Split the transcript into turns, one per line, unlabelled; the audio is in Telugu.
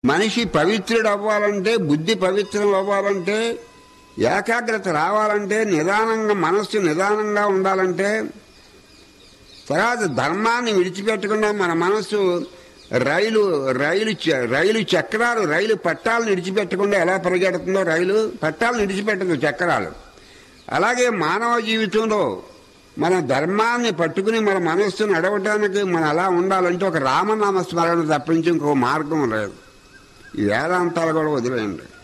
మనిషి పవిత్రుడు అవ్వాలంటే బుద్ధి పవిత్రం అవ్వాలంటే ఏకాగ్రత రావాలంటే నిదానంగా మనస్సు నిదానంగా ఉండాలంటే తర్వాత ధర్మాన్ని విడిచిపెట్టకుండా మన మనస్సు రైలు రైలు చ- రైలు చక్రాలు రైలు పట్టాలను విడిచిపెట్టకుండా ఎలా పరిగెడుతుందో రైలు పట్టాలను విడిచిపెట్టదు చక్రాలు అలాగే మానవ జీవితంలో మన ధర్మాన్ని పట్టుకుని మన మనస్సును నడవటానికి మనం అలా ఉండాలంటే ఒక రామనామ స్మరణ తప్పించి ఇంకో మార్గం లేదు ఈ వేదాంతాలు కూడా వదిలేయండి